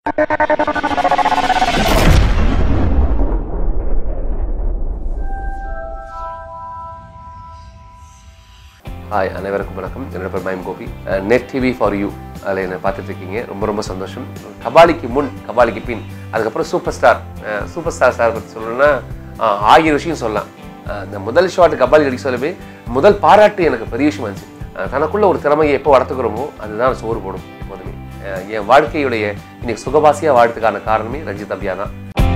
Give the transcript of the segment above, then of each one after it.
Hi அனைவருக்கும் வணக்கம் என்னோட பேர் Mayam Gopi Net TV for you அதில் என்னை பார்த்துட்டு இருக்கீங்க ரொம்ப ரொம்ப சந்தோஷம் கபாலிக்கு முன் கபாலிக்கு பின் அதுக்கப்புறம் super star super star sir பற்றி சொல்லணும்னா அஹ், ஆயிரம் விஷயம் சொல்லலாம் அஹ், இந்த முதல் ஷாட் கபாலி அடிக்க சொல்லவே முதல் பாராட்டு எனக்கு பெரிய விஷயம் இருந்துச்சு அஹ், தனக்குள்ள ஒரு திறமையை எப்போ வளர்த்துக்கிறோமோ அதுதான் சோறு போடும் எப்போதுமே அஹ், என் வாழ்க்கையுடைய இன்னைக்கு சுகவாசியாக வாழ்த்துக்கான காரணமே ரஞ்சித் அபியா தான்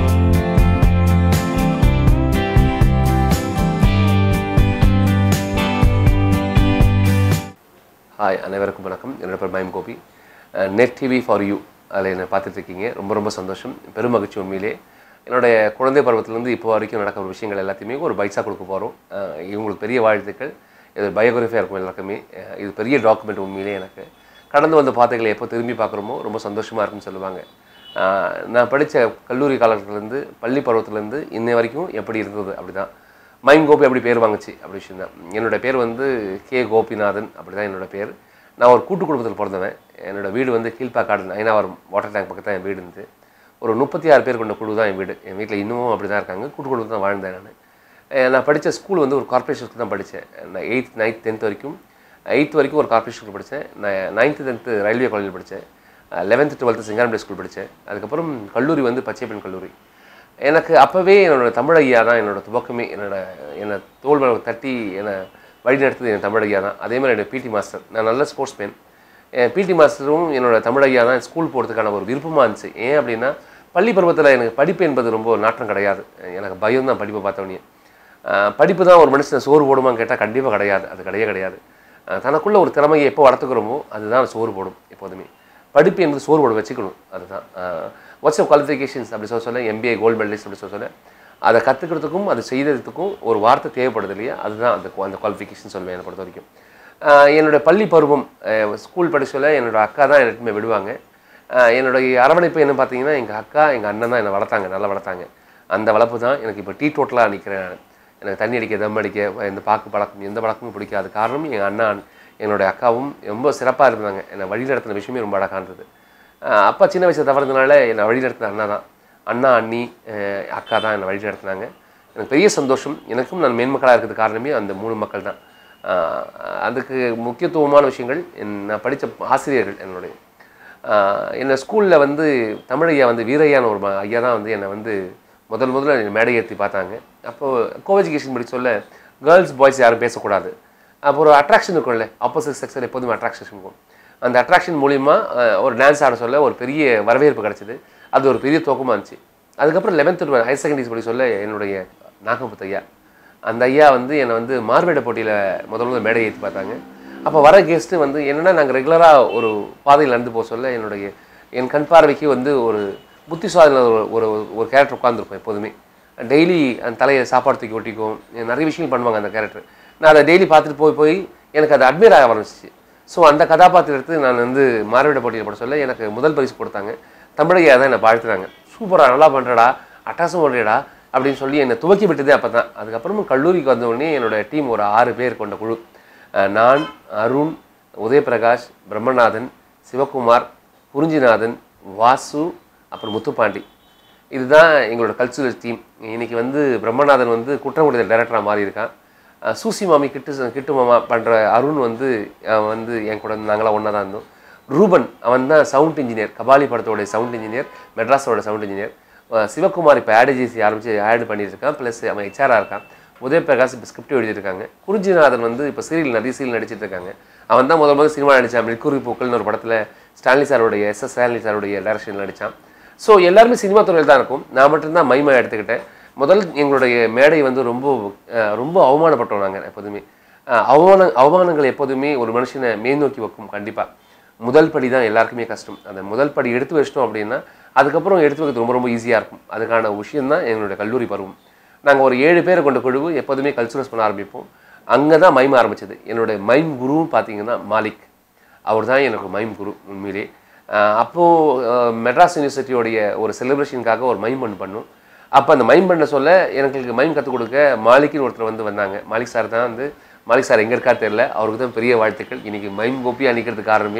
ஹாய் அனைவருக்கும் வணக்கம் என்னோட பேர் Mayam Gopi Net TV for you அதில் என்னை பார்த்துட்டு இருக்கீங்க ரொம்ப ரொம்ப சந்தோஷம் பெரும் மகிழ்ச்சி உண்மையிலே என்னுடைய குழந்தை பருவத்திலேருந்து இப்போ வரைக்கும் நடக்கிற விஷயங்கள் எல்லாத்தையுமே ஒரு பைட்ஸாக கொடுக்க போகிறோம் இவங்களுக்கு பெரிய வாழ்த்துக்கள் இது பயோகிராஃபியாக இருக்கும் எல்லாருக்குமே அஹ் இது பெரிய டாக்குமெண்ட் உண்மையிலே எனக்கு கடந்து வந்த பாதைகளை எப்போ திரும்பி பார்க்குறோமோ ரொம்ப சந்தோஷமாக இருக்கும்னு சொல்லுவாங்க அஹ் நான் படித்த கல்லூரி காலத்துலேருந்து பள்ளி பருவத்திலேருந்து இன்னை வரைக்கும் எப்படி இருந்தது அப்படி தான் மைம் கோபி அப்படி பேர் வாங்குச்சு அப்படி விஷயம் தான் என்னோட பேர் வந்து கே கோபிநாதன் அப்படி தான் என்னோட பேர் நான் ஒரு கூட்டு குடும்பத்தில் பிறந்தவன் என்னோட வீடு வந்து கீழ்ப்பாக்காடு ஐநாவரம் வாட்டர் டேங்க் பக்கத்தில் என் வீடு இருந்துச்சு ஒரு முப்பத்தி ஆறு பேர் கொண்ட குழு தான் என் வீடு என் வீட்டில் இன்னமும் அப்படி தான் இருக்காங்க கூட்டு குடும்பத்தில் தான் வாழ்ந்தேன் நான் அஹ் நான் படித்த ஸ்கூல் வந்து ஒரு கார்ப்பரேஷன் ஸ்கூல் தான் படித்தேன் நான் எயித் நைன்த் டென்த் வரைக்கும் எயித் வரைக்கும் ஒரு கார்ப்பரேஷன் ஸ்கூல் படித்தேன் நான் நைன்த்து டென்த்து ரயில்வே காலேஜில் படித்தேன் லெவன்த்து டுவெல்த்து சிங்காரம்பே ஸ்கூல் படித்தேன் அதுக்கப்புறம் கல்லூரி வந்து பச்சைப்பெண் கல்லூரி எனக்கு அப்போவே என்னோட தமிழ் ஐயா தான் என்னோட துவக்கமே என்னோட என்னை தோல் மேல தட்டி என்னை வழி நடத்தது என் தமிழ் ஐயா தான் அதே மாதிரி என்னோட பிடி மாஸ்டர் நான் நல்ல ஸ்போர்ட்ஸ் மேன் என் பிடி மாஸ்டரும் என்னோட தமிழ் ஐயா தான் ஸ்கூல் போகிறதுக்கான ஒரு விருப்பமாக இருந்துச்சு ஏன் அப்படின்னா பள்ளி பருவத்தில் எனக்கு படிப்பு என்பது ரொம்ப நாட்டம் கிடையாது எனக்கு பயம் தான் படிப்பை பார்த்தோன்னே படிப்பு தான் ஒரு மனுஷனை சோறு போடுமான்னு கேட்டால் கண்டிப்பாக கிடையாது அது கிடையவே கிடையாது அஹ் தனக்குள்ள ஒரு திறமையை எப்போ வளர்த்துக்கிறோமோ அதுதான் சோறு போடும் எப்போதுமே படிப்பு என்பது சோறு போட வச்சுக்கணும் அதுதான் வாட்ஸ்அப் குவாலிஃபிகேஷன்ஸ் அப்படி சொல்ல சொல்ல எம்பிஏ கோல்டு மெடலிஸ்ட் அப்படி சொல்ல சொல்ல அதை கற்றுக்கிறதுக்கும் அது செய்ததுக்கும் ஒரு வார்த்தை தேவைப்படுது இல்லையா அதுதான் அந்த அந்த குவாலிஃபிகேஷன் சொல்லுவேன் என்னை பொறுத்த வரைக்கும் அஹ் என்னோட பள்ளி பருவம் ஸ்கூல் படிச்ச சொல்ல என்னோட அக்கா தான் என்னை விடுவாங்க அஹ் என்னுடைய அரவணைப்பு என்ன பார்த்தீங்கன்னா எங்கள் அக்கா எங்கள் அண்ணன் தான் என்னை வளர்த்தாங்க நல்லா வளர்த்தாங்க அந்த வளர்ப்பு தான் எனக்கு இப்போ டீ டோட்டலாக நிற்கிறேன் நான் எனக்கு தண்ணி அடிக்க தம் அடிக்க எந்த பாக்கு பழக்கம் எந்த பழக்கமும் பிடிக்காது காரணம் எங்கள் அண்ணா என்னுடைய அக்காவும் ரொம்ப சிறப்பாக இருந்தாங்க என்னை வழி நடத்தின விஷயமே ரொம்ப அழகாக இருந்தது அஹ் அப்பா சின்ன வயசில் தவறுதனால என்னை வழி நடத்தின அண்ணா தான் அண்ணா அண்ணி அஹ் அக்கா தான் என்னை வழி நடத்தினாங்க எனக்கு பெரிய சந்தோஷம் எனக்கும் நான் மேன்மக்களாக இருக்கிறது காரணமே அந்த மூணு மக்கள் தான் அஹ் அதுக்கு முக்கியத்துவமான விஷயங்கள் என் நான் படித்த ஆசிரியர்கள் என்னுடைய ஆஹ் என்னை ஸ்கூலில் வந்து தமிழையா வந்து வீரையான்னு ஒரு ம- ஐயா தான் வந்து என்னை வந்து முதல் முதல்ல என்னை மேடை ஏற்றி பார்த்தாங்க அப்போது கோஎஜுகேஷன் படி சொல்ல கேர்ள்ஸ் பாய்ஸ் யாரும் பேசக்கூடாது அப்போ ஒரு அட்ராக்ஷன் இருக்கும்ல ஆப்போசிட் செக்ஸில் எப்போதுமே அட்ராக்ஷன் இருக்கும் அந்த அட்ராக்ஷன் மூலிமா ஆஹ் ஒரு டான்ஸ் ஆட சொல்ல ஒரு பெரிய வரவேற்பு கிடச்சிது அது ஒரு பெரிய துவக்கமாக இருந்துச்சு அதுக்கப்புறம் லெவன்த்து டுவெல் ஹையர் செகண்டரிஸ் படி சொல்ல என்னுடைய நாகமுத்து ஐயா அந்த ஐயா வந்து என்னை வந்து மார்வேட போட்டியில் முதல் முதல் மேடை ஏற்றி பார்த்தாங்க அப்போ வர கெஸ்ட்டு வந்து என்னென்னா நாங்கள் ரெகுலராக ஒரு பாதையில் நடந்து போக சொல்ல என்னுடைய என் கண் பார்வைக்கு வந்து ஒரு புத்தி சுவாதன ஒரு ஒரு ஒரு கேரக்டர் உட்காந்துருக்கும் எப்போதுமே டெய்லி அந்த தலையை சாப்பாடு தூக்கி ஒட்டிக்கும் நிறைய விஷயங்கள் பண்ணுவாங்க அந்த கேரக்டர் நான் அதை டெய்லி பார்த்துட்டு போய் போய் எனக்கு அது அட்மையர் ஆக ஆரம்பிச்சிச்சு ஸோ அந்த கதாபாத்திரத்தை நான் வந்து மார்வேட போட்டியில் பட சொல்ல எனக்கு முதல் பரிசு கொடுத்தாங்க தமிழையா தான் என்னை வாழ்த்துறாங்க சூப்பராக நல்லா பண்ணுறடா அட்டாசம் பண்ணுறடா அப்படின்னு சொல்லி என்னை துவக்கி விட்டதே அப்போ தான் அதுக்கப்புறமா கல்லூரிக்கு வந்த உடனே என்னோட டீம் ஒரு ஆறு பேர் கொண்ட குழு அஹ் நான் அருண் உதயபிரகாஷ் பிரம்மநாதன் சிவகுமார் குறிஞ்சிநாதன் வாசு அப்புறம் முத்துப்பாண்டி இதுதான் எங்களோட கல்ச்சுரல் டீம் இன்னைக்கு வந்து பிரம்மநாதன் வந்து குற்றங்குடிதல் டைரக்டராக மாறி இருக்கான் அஹ் சூசி மாமி கிட்டு கிட்டு மாமா பண்ணுற அருண் வந்து அவன் வந்து என் கூட நாங்களாம் ஒன்றா தான் இருந்தோம் ரூபன் அவன் தான் சவுண்ட் இன்ஜினியர் கபாலி படத்தோடைய சவுண்ட் இன்ஜினியர் மெட்ராஸோட சவுண்ட் இன்ஜினியர் அஹ் சிவகுமார் இப்போ ஆட் ஏஜென்சி ஆரம்பித்து ஆட் பண்ணிட்டு இருக்கான் ப்ளஸ் அவன் ஹெச்ஆராக இருக்கான் உதயபிரகாஷ் இப்போ ஸ்கிரிப்ட் எழுதியிருக்காங்க குறிஞ்சிநாதன் வந்து இப்போ சீரியல் நிறைய சீரியல் நடிச்சிட்டு இருக்காங்க அவன் தான் முதல் முதல் சினிமா நடித்தான் மில்குரி பூக்கள்னு ஒரு படத்தில் ஸ்டான்லி சாருடைய எஸ் எஸ் ஸ்டான்லி சாருடைய டைரக்ஷனில் நடித்தான் ஸோ எல்லாருமே சினிமா துறையில் தான் இருக்கும் நான் மட்டும்தான் மைமா எடுத்துக்கிட்டேன் முதல் எங்களுடைய மேடை வந்து ரொம்ப அஹ், ரொம்ப அவமானப்பட்டோம் நாங்கள் எப்போதுமே அஹ், அவமான அவமானங்கள் எப்போதுமே ஒரு மனுஷனை மேல்நோக்கி வைக்கும் கண்டிப்பாக முதல் படி தான் எல்லாருக்குமே கஷ்டம் அந்த முதல் படி எடுத்து வச்சிட்டோம் அப்படின்னா அதுக்கப்புறம் எடுத்து வைக்கிறது ரொம்ப ரொம்ப ஈஸியாக இருக்கும் அதுக்கான விஷயம் தான் எங்களுடைய கல்லூரி பருவம் நாங்கள் ஒரு ஏழு பேரை கொண்ட குழு எப்போதுமே கல்ச்சுரல்ஸ் பண்ண ஆரம்பிப்போம் அங்கே தான் மைம் ஆரம்பிச்சது என்னுடைய மைம் குருவும் பார்த்தீங்கன்னா மாலிக் அவர் தான் எனக்கு மைம் குரு உண்மையிலே அஹ் அப்போது அஹ் மெட்ராஸ் யூனிவர்சிட்டியோடைய ஒரு செலிப்ரேஷனுக்காக ஒரு மைம் பண்ண பண்ணோம் அப்போ அந்த மைம் பண்ண சொல்ல எனக்கு மைம் கற்றுக் கொடுக்க மாலிக்னு ஒருத்தர் வந்து வந்தாங்க மாலிக் சார் தான் வந்து மாலிக் சார் எங்கே இருக்கார் தெரியல அவருக்கு தான் பெரிய வாழ்த்துக்கள் இன்றைக்கி மைம் கோப்பி அணிக்கிறதுக்கு காரணமே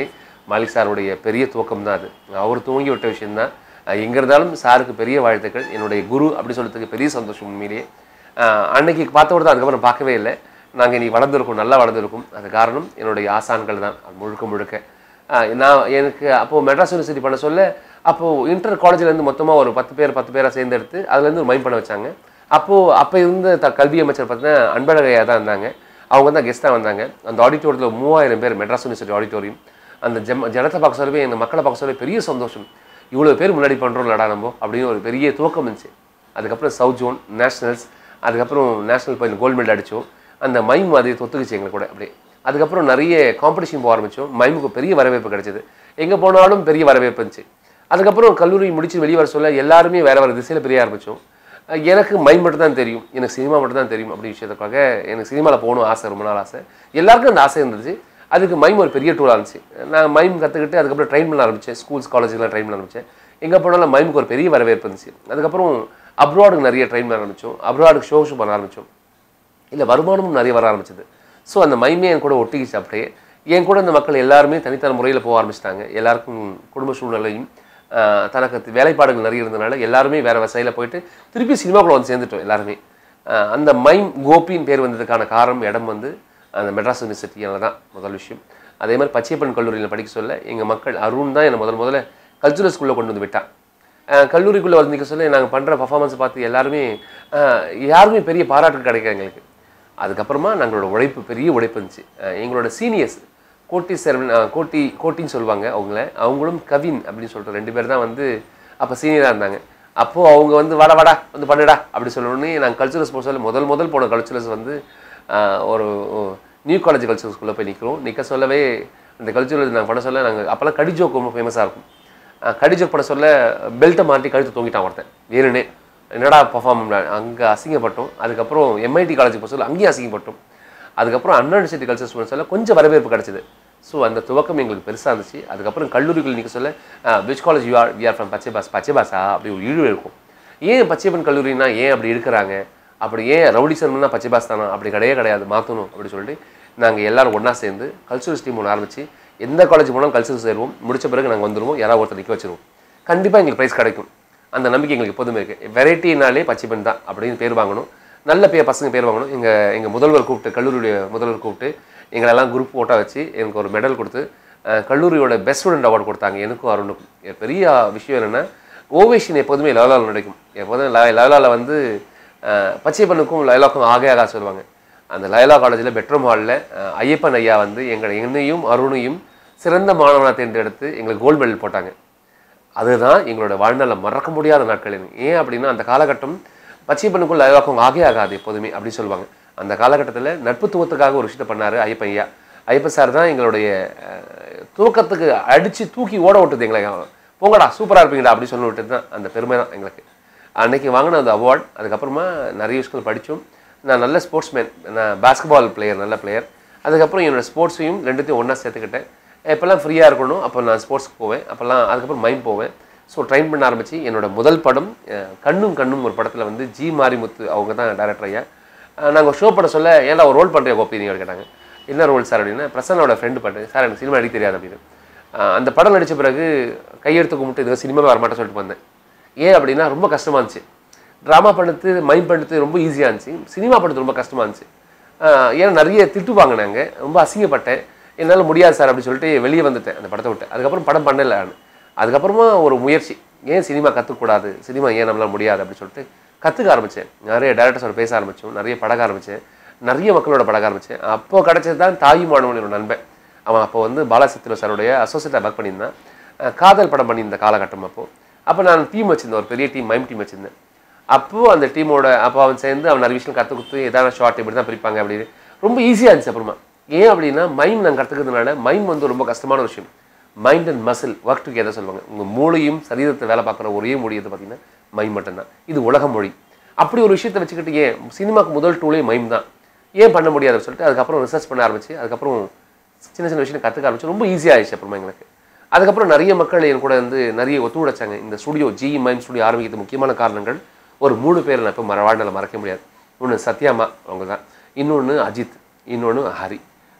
மாலிக் சாருடைய பெரிய துவக்கம் தான் அது அவர் தூங்கி விட்ட விஷயம்தான் அஹ் எங்க இருந்தாலும் சாருக்கு பெரிய வாழ்த்துக்கள் என்னுடைய குரு அப்படி சொல்றதுக்கு பெரிய சந்தோஷம் உண்மையிலேயே அஹ் அன்னைக்கு பார்த்தவர் தான் அதுக்கப்புறம் பார்க்கவே இல்லை நாங்கள் இன்னைக்கு வளர்ந்துருக்கோம் நல்லா வளர்ந்துருக்கோம் அது காரணம் என்னுடைய ஆசான்கள் தான் அது முழுக்க முழுக்க அஹ் நான் எனக்கு அப்போது மெட்ராஸ் யூனிவர்சிட்டி பண்ண சொல்ல அப்போது இன்டர் காலேஜ்லேருந்து மொத்தமாக ஒரு பத்து பேர் பத்து பேரை சேர்ந்து எடுத்து அதுலேருந்து ஒரு மைண்ட் பண்ண வச்சாங்க அப்போது அப்போ இருந்த த கல்வி அமைச்சர் பார்த்தீங்கன்னா அன்பழகையா தான் இருந்தாங்க அவங்க தான் கெஸ்ட்டாக வந்தாங்க அந்த ஆடிட்டோரியத்தில் மூவாயிரம் பேர் மெட்ராஸ் யூனிவர்சிட்டி ஆடிட்டோரியம் அந்த ஜெம் ஜனத்தை பார்க்க சொல்லவே எங்கள் மக்களை பார்க்க சொல்லவே பெரிய சந்தோஷம் இவ்வளோ பேர் முன்னாடி பண்ணுறோம் லடா நம்ம அப்படின்னு ஒரு பெரிய துவக்கம் இருந்துச்சு அதுக்கப்புறம் சவுத் ஜோன் நேஷனல்ஸ் அதுக்கப்புறம் நேஷனல் போய் கோல்டு மெடல் அடித்தோம் அந்த மைம் அது தொத்துக்குச்சு எங்களுக்கு கூட அப்படியே அதுக்கப்புறம் நிறைய காம்படிஷன் போக ஆரம்பித்தோம் மைமுக்கு பெரிய வரவேற்பு கிடைச்சது எங்கே போனாலும் பெரிய வரவேற்பு இருந்துச்சு அதுக்கப்புறம் கல்லூரி முடிச்சு வெளியே வர சொல்ல எல்லாருமே வேற வேறு திசையில் பிரிய ஆரம்பித்தோம் எனக்கு மைம் மட்டும் தான் தெரியும் எனக்கு சினிமா மட்டும் தான் தெரியும் அப்படி விஷயத்துக்காக எனக்கு சினிமாவில் போகணும் ஆசை ரொம்ப நாள் ஆசை எல்லாருக்கும் அந்த ஆசை இருந்துச்சு அதுக்கு மைம் ஒரு பெரிய டூலாக இருந்துச்சு நான் மைம் கற்றுக்கிட்டு அதுக்கப்புறம் ட்ரெயின் பண்ண ஆரம்பித்தேன் ஸ்கூல்ஸ் காலேஜ்லாம் ட்ரெயின் பண்ண ஆரம்பித்தேன் எங்கே போனாலும் மைமுக்கு ஒரு பெரிய வரவேற்பு இருந்துச்சு அதுக்கப்புறம் அப்ராடுக்கு நிறைய ட்ரெயின் பண்ண ஆரம்பித்தோம் அப்ராடுக்கு ஷோ ஷோ பண்ண ஆரம்பித்தோம் இல்லை வருமானமும் நிறைய வர ஆரம்பிச்சது ஸோ அந்த மைமே என் கூட ஒட்டிக்கிச்சு அப்படியே என் கூட இந்த மக்கள் எல்லாருமே தனித்தனி முறையில் போக ஆரம்பிச்சிட்டாங்க எல்லாருக்கும் குடும்ப சூழ்நிலையும் ஆஹ், தனக்கு தி- வேலைப்பாடுகள் நிறைய இருந்தனால எல்லாருமே வேற வசையில் போயிட்டு திருப்பி சினிமாக்குள்ள வந்து சேர்ந்துட்டோம் எல்லாருமே ஆஹ், அந்த மைம் கோபின்னு பேர் வந்ததுக்கான காரணம் இடம் வந்து அந்த மெட்ராஸ் யூனிவர்சிட்டியால தான் முதல் விஷயம் அதே மாதிரி பச்சையப்பன் கல்லூரியில் படிக்க சொல்ல எங்கள் மக்கள் அருண் தான் என்னை முதல் முதல்ல கல்ச்சுரல் ஸ்கூலில் கொண்டு வந்து விட்டான் அஹ் கல்லூரிக்குள்ளே வந்து நிற்க சொல்ல நாங்கள் பண்ணுற பர்ஃபார்மன்ஸ் பார்த்து எல்லாருமே அஹ் யாருமே பெரிய பாராட்டு கிடைக்கும் எங்களுக்கு அதுக்கப்புறமா நாங்களோட உழைப்பு பெரிய உழைப்பு இருந்துச்சு அஹ் எங்களோட சீனியர்ஸ் கோட்டி செரவன் அஹ் கோட்டி கோட்டின்னு சொல்லுவாங்க அவங்கள அவங்களும் கவின் அப்படின்னு சொல்லிட்டு ரெண்டு பேர் தான் வந்து அப்போ சீனியராக இருந்தாங்க அப்போது அவங்க வந்து வாடா வாடா வந்து பண்ணுடா அப்படி சொல்லணுன்னே நாங்கள் கல்ச்சுரல்ஸ் போக சொல்ல முதல் முதல் போன கல்ச்சுரல்ஸ் வந்து அஹ் ஒரு நியூ காலேஜ் கல்ச்சுரல்ஸ்குள்ளே போய் நிற்கிறோம் நிற்க சொல்லவே இந்த கல்ச்சுரல்ஸ் நாங்கள் பண்ண சொல்ல நாங்கள் அப்போல்லாம் கடிஜோக் ரொம்ப ஃபேமஸாக இருக்கும் கடிஜோக் பண்ண சொல்ல பெல்ட்டை மாட்டி கழுத்து தூங்கிட்டான் ஒருத்தன் வேணுனே என்னடா பர்ஃபார்ம் அங்கே அசிங்கப்பட்டோம் அதுக்கப்புறம் எம்ஐடி காலேஜ் போக சொல்ல அங்கேயும் அசிங்கப்பட்டோம் அதுக்கப்புறம் அண்ணா யூனிவர்சிட்டி கல்ச்சர் ஸ்டூடெண்ட்ஸ் சொல்ல கொஞ்சம் வரவேற்பு கிடைச்சது ஸோ அந்த துவக்கம் எங்களுக்கு பெருசாக இருந்துச்சு அதுக்கப்புறம் கல்லூரிகள் நிற்க சொல்ல which college you are we are from பச்சை பாஸ் பச்சை பாஸா அப்படி ஒரு இழிவு இருக்கும் ஏன் பச்சைப்பன் கல்லூரினா ஏன் அப்படி இருக்கிறாங்க அப்படி ஏன் ரவுடி சர்மன்னா பச்சை பாஸ் தானா அப்படி கிடையவே கிடையாது மாற்றணும் அப்படி சொல்லிட்டு நாங்கள் எல்லாரும் ஒன்றா சேர்ந்து கல்ச்சுரல்ஸ் டீம் ஒன்று ஆரம்பிச்சு எந்த காலேஜ் போனாலும் கல்ச்சுரல் சேருவோம் முடிச்ச பிறகு நாங்கள் வந்துடுவோம் யாராவது ஒருத்தர் நிற்க வச்சிருவோம் கண்டிப்பாக எங்களுக்கு ப்ரைஸ் கிடைக்கும் அந்த நம்பிக்கை எங்களுக்கு எப்போதுமே இருக்குது வெரைட்டினாலே பச்சைப்பன் தான் அப்படின்னு பேர் வாங்கணும் நல்ல பேர் பசங்க பேர் வாங்கணும் எங்கள் எங்கள் முதல்வர் கூப்பிட்டு கல்லூரியுடைய முதல்வர் கூப்பிட்டு எங்களெல்லாம் குரூப் ஃபோட்டோ வச்சு எனக்கு ஒரு மெடல் கொடுத்து அஹ், கல்லூரியோட பெஸ்ட் ஸ்டூடெண்ட் அவார்டு கொடுத்தாங்க எனக்கும் அருணுக்கும் இது பெரிய விஷயம் என்னென்னா ஓவேஷன் எப்போதுமே லெவலாவில் நடக்கும் எப்போதும் லெவலாவில் வந்து அஹ், பச்சைப்பனுக்கும் லைலாக்கும் ஆகே ஆகா சொல்லுவாங்க அந்த லயலா காலேஜில் பெட்ரூம் ஹாலில் ஐயப்பன் ஐயா வந்து எங்களை என்னையும் அருணையும் சிறந்த மாணவனாக தேர்ந்தெடுத்து எங்களுக்கு கோல்டு மெடல் போட்டாங்க அதுதான் எங்களோட வாழ்நாளில் மறக்க முடியாத நாட்கள் எனக்கு. ஏன் அப்படின்னா அந்த காலகட்டம் பச்சைப்பனுக்குள் லயலாக்கும் ஆகே ஆகாது எப்போதுமே அப்படி சொல்லுவாங்க அந்த காலகட்டத்தில் நட்புத்துவத்துக்காக ஒரு விஷயத்தை பண்ணார் ஐயப்பன் ஐயா ஐயப்பன் சார் தான் எங்களுடைய அஹ், தூக்கத்துக்கு அடித்து தூக்கி ஓட விட்டது எங்களை போங்கடா சூப்பராக இருப்பீங்கடா அப்படி சொல்லி விட்டது தான் அந்த பெருமை தான் எங்களுக்கு அன்னைக்கு வாங்கின அந்த அவார்ட் அதுக்கப்புறமா நிறைய விஷயங்கள் படித்தோம் நான் நல்ல ஸ்போர்ட்ஸ்மேன் நான் பாஸ்கெட்பால் பிளேயர் நல்ல பிளேயர் அதுக்கப்புறம் என்னோட ஸ்போர்ட்ஸையும் ரெண்டுத்தையும் ஒன்றா சேர்த்துக்கிட்டேன் எப்போல்லாம் ஃப்ரீயாக இருக்கணும் அப்போ நான் ஸ்போர்ட்ஸ்க்கு போவேன் அப்போல்லாம் அதுக்கப்புறம் மைம் போவேன் ஸோ ட்ரைன் பண்ண ஆரம்பித்து என்னோட முதல் படம் அஹ், கண்ணும் கண்ணும் ஒரு படத்தில் வந்து ஜி மாரிமுத்து அவங்க தான் டேரக்டர் ஐயா நாங்கள் ஷோ பண்ண சொல்ல ஏன்டா ஒரு ரோல் பண்ணுறியா கோப்பி நீங்கள் கேட்டாங்க என்ன ரோல் சார் அப்படின்னா பிரசன்னோட ஃப்ரெண்டு பாட்டு சார் எனக்கு சினிமா நடிக்க தெரியாது அப்படின்னு அஹ், அந்த படம் நடித்த பிறகு கையெடுத்து கும்பிட்டு இது சினிமாவே வரமாட்டேன் சொல்லிட்டு வந்தேன் ஏன் அப்படின்னா ரொம்ப கஷ்டமாக இருந்துச்சு ட்ராமா பண்ணுறது மைண்ட் பண்ணுறது ரொம்ப ஈஸியாக இருந்துச்சு சினிமா பண்ணுறது ரொம்ப கஷ்டமாக இருந்துச்சு ஆஹ் ஏன்னா நிறைய திட்டு வாங்கினாங்க ரொம்ப அசிங்கப்பட்டேன் என்னால் முடியாது சார் அப்படி சொல்லிட்டு வெளியே வந்துட்டேன் அந்த படத்தை விட்டு அதுக்கப்புறம் படம் பண்ணல நான் அதுக்கப்புறமா ஒரு முயற்சி ஏன் சினிமா கற்றுக்கூடாது சினிமா ஏன் நம்மளால் முடியாது அப்படி சொல்லிட்டு கற்றுக்க ஆரம்பித்தேன் நிறைய டேரக்டர்ஸோட பேச ஆரம்பித்தோம் நிறைய பழக ஆரம்பித்தேன் நிறைய மக்களோட பழக ஆரம்பித்தேன் அப்போ கிடைச்சது தான் தாய் மாணவன் என்னோட நண்பன் அவன் அப்போ வந்து பாலாசத்திர சாருடைய அசோசியேட்டாக ஒர்க் பண்ணியிருந்தான் அஹ் காதல் படம் பண்ணியிருந்த காலகட்டம் அப்போ அப்போ நான் டீம் வச்சிருந்தேன் ஒரு பெரிய டீம் மைம் டீம் வச்சிருந்தேன் அப்போது அந்த டீமோட அப்போ அவன் சேர்ந்து அவன் நிறைய விஷயம் கற்றுக் கொடுத்து எதாவது ஷார்ட் இப்படி தான் பிரிப்பாங்க அப்படின்னு ரொம்ப ஈஸியாக இருந்துச்சு அப்புறமா ஏன் அப்படின்னா மைம் நான் கற்றுக்கிறதுனால மைம் வந்து ரொம்ப கஷ்டமான விஷயம் mind and muscle work together சொல்லுவாங்க உங்கள் மூளையும் சரீரத்தை வேலை பார்க்குற ஒரே மொழி எது பார்த்தீங்கன்னா மைம் மட்டும்தான் இது உலக மொழி அப்படி ஒரு விஷயத்தை வச்சுக்கிட்டு ஏன் சினிமாக்கு முதல் டூலே மைம் தான் ஏன் பண்ண முடியாதுன்னு சொல்லிட்டு அதுக்கப்புறம் ரிசர்ச் பண்ண ஆரம்பிச்சு அதுக்கப்புறம் சின்ன சின்ன விஷயம் கற்றுக்க ஆரம்பிச்சு ரொம்ப ஈஸியாக ஆயிடுச்சு அப்புறமா எங்களுக்கு அதுக்கப்புறம் நிறைய மக்கள் என் கூட வந்து நிறைய ஒத்துழைச்சாங்க இந்த ஸ்டுடியோ ஜி மைம் ஸ்டுடியோ ஆரம்பிக்கிறது முக்கியமான காரணங்கள் ஒரு மூணு பேர் நான் இப்போ மற வாழ்நாளில் மறக்க முடியாது ஒன்று சத்யாமா அவங்க தான் இன்னொன்று அஜித் இன்னொன்று ஹரி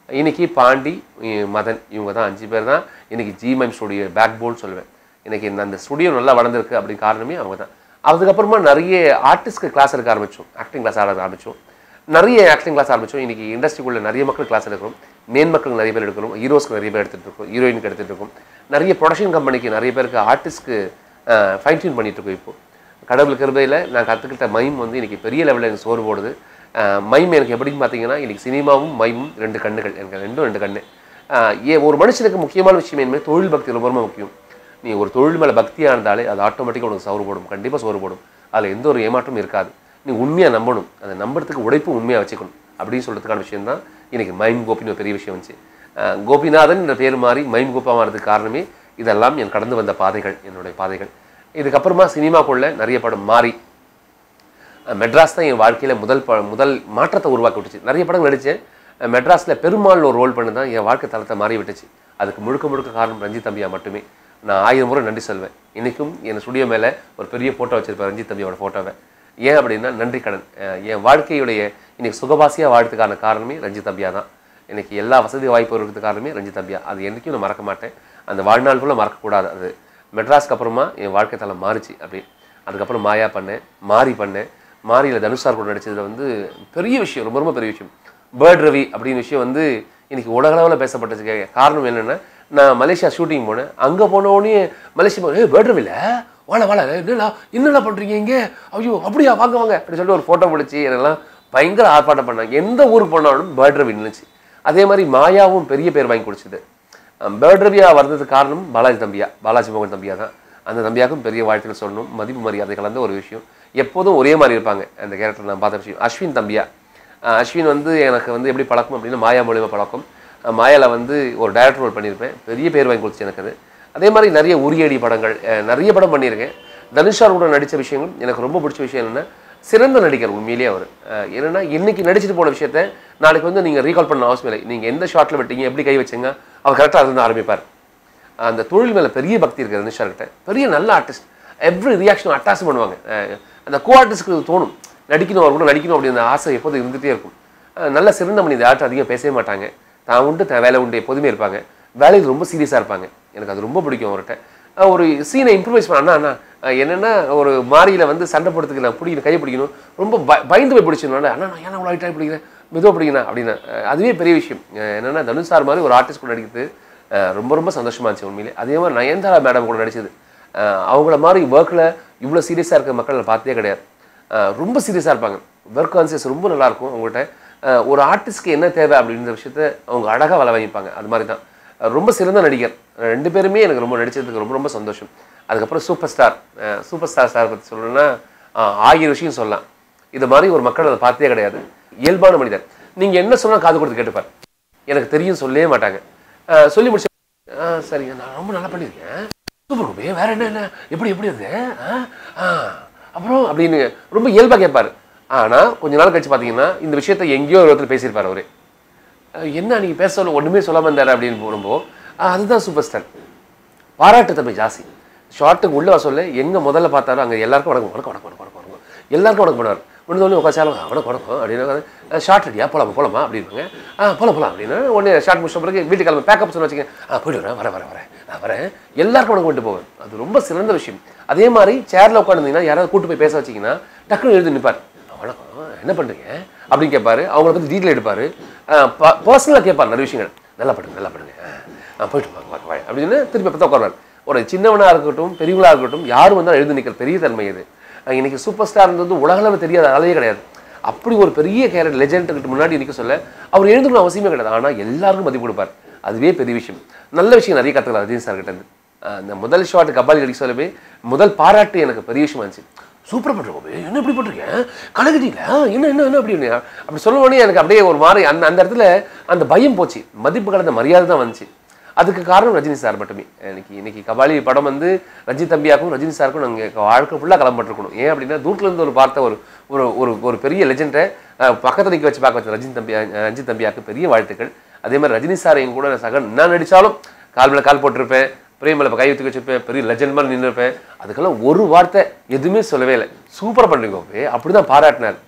இன்னைக்கு பாண்டி இ- மதன் இவங்க தான் அஞ்சு பேர் தான் இன்னைக்கு ஜிமைம் ஸ்டுடியோ பேக் போன் சொல்லுவேன் இன்னைக்கு இந்த அந்த ஸ்டுடியோ நல்லா வளர்ந்துருக்கு அப்படின்னு காரணமே அவங்க தான் அதுக்கப்புறமா நிறைய ஆர்டிஸ்ட்க்கு கிளாஸ் எடுக்க ஆரம்பித்தோம் ஆக்டிங் கிளாஸ் ஆட ஆரம்பித்தோம் நிறைய ஆக்டிங் கிளாஸ் ஆரம்பித்தோம் இன்னைக்கு இண்டஸ்ட்ரிக்குள்ள நிறைய மக்கள் கிளாஸ் எடுக்கிறோம் மேன் மக்கள் நிறைய பேர் எடுக்கிறோம் ஹீரோஸ்க்கு நிறைய பேர் எடுத்துகிட்டு இருக்கோம் ஹீரோயினுக்கு எடுத்துகிட்டு இருக்கோம் நிறைய ப்ரொடக்ஷன் கம்பெனிக்கு நிறைய பேருக்கு ஆர்டிஸ்ட்க்கு ஃபைன் டியூன் பண்ணிட்டு இருக்கோம் இப்போ கடவுள் கிருபையில் நான் கற்றுக்கிட்ட மைம் வந்து இன்னைக்கு பெரிய லெவலில் எனக்கு சோறு போடுது அஹ் மைம் எனக்கு எப்படின்னு பார்த்தீங்கன்னா இன்னைக்கு சினிமாவும் மைமும் ரெண்டு கண்ணுகள் எனக்கு ரெண்டும் ரெண்டு கண்ணு அஹ் ஏ ஒரு மனுஷனுக்கு முக்கியமான விஷயம் என்ன தொழில் பக்தி ரொம்ப ரொம்ப முக்கியம் நீ ஒரு தொழில் மேலே பக்தியாக இருந்தாலே அது ஆட்டோமேட்டிக்காக உனக்கு சோறு போடும் கண்டிப்பாக சோறு போடும் அதில் எந்த ஒரு ஏமாற்றமும் இருக்காது நீ உண்மையாக நம்பணும் அதை நம்புறதுக்கு உழைப்பு உண்மையாக வச்சுக்கணும் அப்படின்னு சொல்கிறதுக்கான விஷயம் தான் இன்னைக்கு மைம் கோபின்னு ஒரு பெரிய விஷயம் வந்துச்சு அஹ் கோபிநாதன் என்ற பேர் மாறி மைம் கோபா மாறதுக்கு காரணமே இதெல்லாம் என் கடந்து வந்த பாதைகள் என்னுடைய பாதைகள் இதுக்கப்புறமா சினிமாக்குள்ள நிறைய படம் மாறி அஹ் மெட்ராஸ் தான் என் வாழ்க்கையில் முதல் ப முதல் மாற்றத்தை உருவாக்கி விட்டுச்சு நிறைய படம் நடித்தேன் மெட்ராஸில் பெருமாள் ஒரு ரோல் பண்ணி தான் என் வாழ்க்கை தளத்தை மாறி விட்டுச்சு அதுக்கு முழுக்க முழுக்க காரணம் ரஞ்சித் தம்பியா மட்டுமே நான் ஆயிரம் முறை நன்றி சொல்வேன் இன்றைக்கும் என் ஸ்டுடியோ மேலே ஒரு பெரிய ஃபோட்டோ வச்சிருப்பேன் ரஞ்சித் தம்பியோட ஃபோட்டோவை ஏன் அப்படின்னா நன்றி கடன் அஹ் என் வாழ்க்கையுடைய இன்னைக்கு சுகவாசியாக வாழ்றதுக்கான காரணமே ரஞ்சித் தம்பியா தான் இன்னைக்கு எல்லா வசதி வாய்ப்பு இருக்கிறதுக்கு காரணமே ரஞ்சித் தம்பியா அது என்றைக்கும் நான் மறக்க மாட்டேன் அந்த வாழ்நாள் ஃபுல்லாக மறக்கக்கூடாது அது மெட்ராஸ்க்கு அப்புறமா என் வாழ்க்கை தளம் மாறிச்சு அப்படி அதுக்கப்புறம் மாயா பண்ணேன் மாறி பண்ணேன் மாரியில் தனுஷார் கூட நடிச்சதுல வந்து பெரிய விஷயம் ரொம்ப ரொம்ப பெரிய விஷயம் பேர்ட் ரவி அப்படின்னு விஷயம் வந்து இன்னைக்கு உலகளவில் பேசப்பட்டதுக்கு காரணம் என்னென்னா நான் மலேசியா ஷூட்டிங் போனேன் அங்கே போனோடனே மலேசியா ஏ பேர்ட் ரவில வாழ வாழ என்னடா என்னடா பண்ணுறீங்க இங்கே ஐயோ அப்படியா வாங்க வாங்க அப்படின்னு சொல்லிட்டு ஒரு ஃபோட்டோ பிடிச்சி என்னெல்லாம் பயங்கர ஆர்ப்பாட்டம் பண்ணாங்க எந்த ஊருக்கு போனாலும் பேர்ட் ரவி நின்றுச்சு அதே மாதிரி மாயாவும் பெரிய பேர் வாங்கி கொடுத்தது பேர்ட் ரவியா வந்ததுக்கு காரணம் பாலாஜி தம்பியா பாலாஜி மோகன் தம்பியா தான் அந்த தம்பியாக்கும் பெரிய வாழ்த்துக்கள் சொல்லணும் மதிப்பு மரியாதை கலந்த ஒரு விஷயம் எப்போதும் ஒரே மாதிரி இருப்பாங்க அந்த கேரக்டர் நான் பார்த்த விஷயம் அஸ்வின் தம்பியா அஹ் அஸ்வின் வந்து எனக்கு வந்து எப்படி பழக்கம் அப்படின்னா மாயா மூலியமா பழக்கம் அஹ் மாயால வந்து ஒரு டைரக்டர் ரோல் பண்ணியிருப்பேன் பெரிய பேர் வாங்கி கொடுத்துச்சு எனக்கு அது அதே மாதிரி நிறைய உரியடி படங்கள் அஹ் நிறைய படம் பண்ணியிருக்கேன் தனுஷார் கூட நடித்த விஷயங்கள் எனக்கு ரொம்ப பிடிச்ச விஷயம் என்னென்னா சிறந்த நடிகர் உண்மையிலேயே அவர் அஹ் என்னன்னா இன்னைக்கு நடிச்சிட்டு போன விஷயத்த நாளைக்கு வந்து நீங்கள் ரீகால் பண்ண அவசியம் இல்லை நீங்கள் எந்த ஷாட்டில் விட்டீங்க எப்படி கை வச்சீங்க அவர் கரெக்டாக இருந்து ஆரம்பிப்பார் அந்த தொழில் மேலே பெரிய பக்தி இருக்குது தனுஷா கிட்ட பெரிய நல்ல ஆர்டிஸ்ட் எவ்ரி ரியாக்ஷனும் அட்டாச் பண்ணுவாங்க அஹ் அந்த கோ ஆர்டிஸ்ட்க்கு தோணும் நடிக்கணும் அவர் கூட நடிக்கணும் அப்படின்ற ஆசை எப்போதும் இருந்துகிட்டே இருக்கும் அஹ் நல்ல சிறந்த மனித ஆர்ட் அதிகம் பேசவே மாட்டாங்க தான் உண்டு தான் வேலை உண்டு எப்போதுமே இருப்பாங்க வேலையில் ரொம்ப சீரியஸாக இருப்பாங்க எனக்கு அது ரொம்ப பிடிக்கும் அவர்கிட்ட அஹ் ஒரு சீனை இம்ப்ரூவைஸ் பண்ண அண்ணா அண்ணா அஹ் என்னன்னா ஒரு மாரியில் வந்து சண்டை போடுறதுக்கு நான் பிடிக்கணும் கையை பிடிக்கணும் ரொம்ப பய- பயந்து போய் பிடிச்சிடணும் அண்ணா நான் ஏன்னா அவ்வளோ ஹைட்டாக பிடிக்கிறேன் மெதுவாக பிடிக்கணும் அப்படின்னு அஹ் அதுவே பெரிய விஷயம் அஹ் என்னன்னா தனுஷ் சார் மாதிரி ஒரு ஆர்டிஸ்ட் கூட நடிக்கிறது அஹ் ரொம்ப ரொம்ப சந்தோஷமா இருந்துச்சு உண்மையிலே அதே மாதிரி நயன்தாரா மேடம் கூட நடிச்சது அஹ் அவங்கள மாதிரி ஒர்க்கில் இவ்வளோ சீரியஸாக இருக்க மக்கள் நான் பார்த்ததே கிடையாது அஹ் ரொம்ப சீரியஸாக இருப்பாங்க ஒர்க் கான்சியஸ் ரொம்ப நல்லா இருக்கும் அவங்கள்ட்ட அஹ் ஒரு ஆர்டிஸ்ட்க்கு என்ன தேவை அப்படின்ற விஷயத்த அவங்க அழகாக வள வைப்பாங்க அது மாதிரி தான் அஹ் ரொம்ப சிறந்த நடிகர் ரெண்டு பேருமே எனக்கு ரொம்ப நடிச்சதுக்கு ரொம்ப ரொம்ப சந்தோஷம் அதுக்கப்புறம் super star super star sir பற்றி சொல்லணும்னா அஹ் ஆயிரம் விஷயம் சொல்லலாம் இது மாதிரி ஒரு மக்கள் அதை பார்த்ததே கிடையாது இயல்பான மனிதர் நீங்கள் என்ன சொன்னால் காது கொடுத்து கேட்டுப்பார் எனக்கு தெரியும் சொல்லவே மாட்டாங்க அஹ் சொல்லி முடிச்ச ஆ சரிங்க நான் ரொம்ப நல்லா பண்ணியிருக்கேன் சூப்பர் கோபி வேற என்ன என்ன எப்படி எப்படி இருக்கு ஆ ஆ அப்புறம் அப்படின்னு ரொம்ப இயல்பாக கேட்பாரு ஆனால் கொஞ்ச நாள் கழிச்சு பார்த்தீங்கன்னா இந்த விஷயத்தை எங்கேயோ ஒரு இடத்துல பேசியிருப்பார் அவரு அஹ் என்ன நீங்கள் பேச சொல்ல ஒன்றுமே சொல்லாமல் இருந்தார் அப்படின்னு போகும்போது அதுதான் சூப்பர் ஸ்டார் பாராட்டு தம்பி ஜாஸ்தி ஷார்ட்டுக்கு உள்ள வர சொல்ல எங்கே முதல்ல பார்த்தாரோ அங்கே எல்லாருக்கும் வணக்கம் வணக்கம் வணக்கம் வணக்கம் வணக்கம் வணக்கம் எல்லாருக்கும் வணக்கம் பண்ணுவார் முடிஞ்சோடனே உட்காச்சாலும் வணக்கம் வணக்கம் அப்படின்னு ஷார்ட் ரெடியா போலாமா போலாமா அப்படின்பாங்க ஆ போலாம் போலாம் அப்படின்னு உடனே ஷார்ட் முடிச்ச பிறகு வீட்டுக்கு கிளம்ப பேக்கப் சொன்ன வச்சுக்கேன் ஆ போயிட்டு வரேன் வரேன் வரேன் வரேன் நான் வரேன் எல்லாருக்கும் வணக்கம் பண்ணிட்டு போவேன் அது ரொம்ப சிறந்த விஷயம் அதே மாதிரி சேரில் உட்காந்துருந்தீங்கன்னா யாராவது கூட்டு போய் பேச வச்சிங்கன்னா டக்குனு எழுந்து நிற்பார் வணக்கம் என்ன பண்ணுறீங்க அப்படின்னு கேட்பாரு அவங்கள பற்றி டீட்டெயில் எடுப்பார் பர்சனலாக கேட்பார் நிறைய விஷயங்கள் நல்லா பண்ணுங்க நல்லா பண்ணுங்க ஆ போயிட்டு வாங்க வாங்க வாங்க அப்படின்னு திருப்பி பார்த்தா உட்காருவார் ஒரு சின்னவனாக இருக்கட்டும் பெரியவங்களாக இருக்கட்டும் யாரும் வந்தாலும் எழுந்து நிற்கிற பெரிய தன்மை இது அஹ் இன்னைக்கு சூப்பர் ஸ்டார்ன்றது உலகளவில் தெரியாத ஆளே கிடையாது அப்படி ஒரு பெரிய கேரக்டர் லெஜெண்ட்கிட்ட முன்னாடி நிற்க சொல்ல அவர் எழுந்துக்கணும் அவசியமே கிடையாது ஆனால் எல்லாருக்கும் மதிப்பு கொடுப்பார் அதுவே பெரிய விஷயம் நல்ல விஷயம் நிறைய கற்றுக்கலாம் ரஜினி சார் கிட்ட இருந்து அஹ் இந்த முதல் ஷாட் கபாலி அடிக்க சொல்லவே முதல் பாராட்டு எனக்கு பெரிய விஷயமா இருந்துச்சு சூப்பராக பண்ணுறோம் என்ன இப்படி போட்டிருக்கேன் கலகட்டியில் என்ன என்ன என்ன அப்படின்னு அப்படி சொல்ல உடனே எனக்கு அப்படியே ஒரு மாதிரி அந்த அந்த இடத்துல அந்த பயம் போச்சு மதிப்பு கலந்த மரியாதை தான் வந்துச்சு அதுக்கு காரணம் ரஜினி சார் மட்டுமே இன்னைக்கு இன்னைக்கு கபாலி படம் வந்து ரஜினி தம்பியாக்கும் ரஜினி சாருக்கும் நாங்கள் வாழ்க்கை ஃபுல்லாக கிளம்பட்டுருக்கணும் ஏன் அப்படின்னா தூரத்துல இருந்து ஒரு பார்த்த ஒரு ஒரு ஒரு ஒரு பெரிய லெஜெண்டை பக்கத்தில் நிற்க வச்சு பார்க்க வச்ச ரஜினி தம்பியா அஹ் ரஜினி தம்பியாக்கு பெரிய வாழ்த்துக்கள் அதே மாதிரி ரஜினி சார் எங்க கூட சக நான் நடித்தாலும் கால் மேலே கால் போட்டிருப்பேன் பிரேமில் கை ஊற்றி வச்சிருப்பேன் பெரிய லெஜெண்ட் மாதிரி நின்றுருப்பேன் அதுக்கெல்லாம் ஒரு வார்த்தை எதுவுமே சொல்லவே இல்லை சூப்பராக பண்ணுறீங்க அப்படி தான் பாராட்டினார்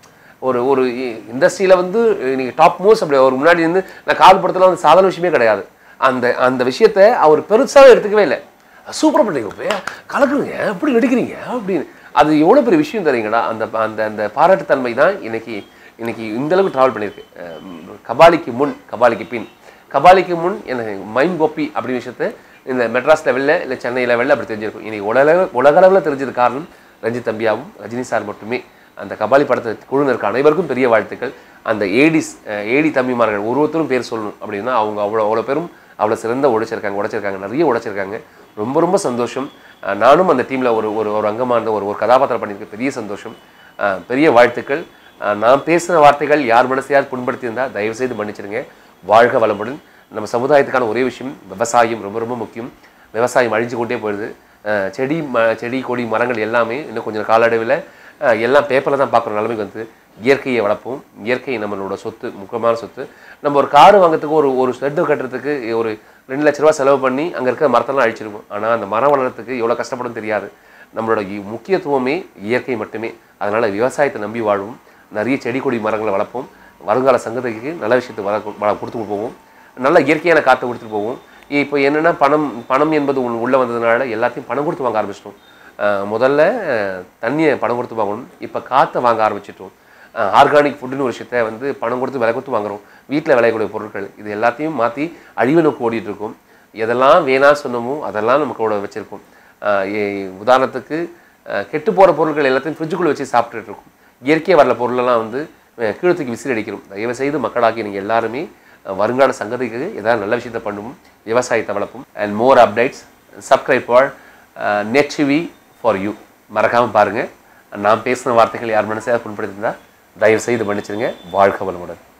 ஒரு ஒரு இண்டஸ்ட்ரியில் வந்து நீங்கள் டாப் மோஸ்ட் அப்படி ஒரு முன்னாடி இருந்து நான் கால் படத்தில் வந்து சாதாரண விஷயமே கிடையாது அந்த அந்த விஷயத்தை அவர் பெருசாக எடுத்துக்கவே இல்லை சூப்பராக பண்ணுறீங்க கலக்குறீங்க எப்படி நடிக்கிறீங்க அப்படின்னு அது எவ்வளோ பெரிய விஷயம் தெரியுங்கடா அந்த அந்த அந்த பாராட்டுத்தன்மை தான் இன்னைக்கு இன்னைக்கு இந்த அளவுக்கு ட்ராவல் பண்ணியிருக்கு அஹ் கபாலிக்கு முன் கபாலிக்கு பின் கபாலிக்கு முன் எனக்கு மைம் கோப்பி அப்படிங்கிற விஷயத்த இந்த மெட்ராஸ் லெவலில் இல்லை சென்னை லெவலில் அப்படி தெரிஞ்சிருக்கும் இன்னைக்கு உலக உலகளவில் தெரிஞ்சது காரணம் ரஞ்சித் தம்பியாவும் ரஜினி சார் மட்டுமே அந்த கபாலி படத்தை குழுவினருக்கு அனைவருக்கும் பெரிய வாழ்த்துக்கள் அந்த ஏடிஸ் ஏடி தம்பிமார்கள் ஒருவத்தரும் பேர் சொல்லணும் அப்படின்னா அவங்க அவ்வளோ அவ்வளோ பேரும் அவ்வளோ சிறந்த உழைச்சிருக்காங்க உடைச்சிருக்காங்க நிறைய உடைச்சிருக்காங்க ரொம்ப ரொம்ப சந்தோஷம் அஹ் நானும் அந்த டீமில் ஒரு ஒரு ஒரு அங்கமாக இருந்த ஒரு ஒரு கதாபாத்திரம் பண்ணியிருக்க பெரிய சந்தோஷம் அஹ் பெரிய வாழ்த்துக்கள் அஹ் நான் பேசின வார்த்தைகள் யார் மனசையாவது புண்படுத்தியிருந்தால் தயவு செய்து மன்னிச்சிருங்க வாழ்க வளமுடன் நம்ம சமுதாயத்துக்கான ஒரே விஷயம் விவசாயம் ரொம்ப ரொம்ப முக்கியம் விவசாயம் அழிஞ்சு கொண்டே போயிடுது அஹ் செடி ம செடி கொடி மரங்கள் எல்லாமே இன்னும் கொஞ்சம் காலடைவில் அஹ் எல்லாம் பேப்பரில் தான் பார்க்குற நிலைமைக்கு வந்து இயற்கையை வளர்ப்போம் இயற்கை நம்மளோட சொத்து முக்கியமான சொத்து நம்ம ஒரு கார் வாங்குறதுக்கு ஒரு ஒரு ஷெட்டு கட்டுறதுக்கு ஒரு ரெண்டு லட்ச ரூபா செலவு பண்ணி அங்கே இருக்கிற மரத்தெல்லாம் அழிச்சிருக்கும் ஆனால் அந்த மரம் வளர்கிறதுக்கு எவ்வளோ கஷ்டப்படும் தெரியாது நம்மளோட இ- முக்கியத்துவமே இயற்கை மட்டுமே அதனால் விவசாயத்தை நம்பி வாழ்வோம் நிறைய செடி கொடி மரங்களை வளர்ப்போம் வருங்கால சங்கதிக்கு நல்ல விஷயத்தை வள வள கொடுத்துட்டு போவோம் நல்ல இயற்கையான காற்றை கொடுத்துட்டு போவோம் இப்போ என்னென்னா பணம் பணம் என்பது உள்ள உள்ளே வந்ததுனால எல்லாத்தையும் பணம் கொடுத்து வாங்க ஆரம்பிச்சிட்டோம் அஹ் முதல்ல அஹ் தண்ணியை பணம் கொடுத்து வாங்கணும் இப்போ காற்றை வாங்க ஆரம்பிச்சிட்டோம் ஆர்கானிக் ஃபுட்டுன்னு ஒரு விஷயத்தை வந்து பணம் கொடுத்து விலை கொடுத்து வாங்குறோம் வீட்டில் விளையக்கூடிய பொருட்கள் இது எல்லாத்தையும் மாற்றி அழிவை நோக்கி ஓடிட்டு இருக்கோம் எதெல்லாம் வேணாம் சொன்னமோ அதெல்லாம் நம்ம கூட வச்சுருக்கோம் உதாரணத்துக்கு அஹ் கெட்டு போகிற பொருட்கள் எல்லாத்தையும் ஃப்ரிட்ஜுக்குள்ளே வச்சு சாப்பிட்டுட்டு இருக்கோம் இயற்கையாக வரல பொருளெல்லாம் வந்து அஹ் கீழே தூக்கி விசிறி அடிக்கிறோம் தயவு செய்து மக்களாகி நீங்கள் எல்லாருமே அஹ் வருங்கால சங்கதிக்கு ஏதாவது நல்ல விஷயத்தை பண்ணுவோம் விவசாயத்தை வளர்ப்போம் and more updates subscribe for Net TV for you மறக்காமல் பாருங்கள் நான் பேசின வார்த்தைகள் யார் மனசையாக புண்படுத்திருந்தா தயவு செய்து மன்னிச்சிருங்க வாழ்க வளமுடன்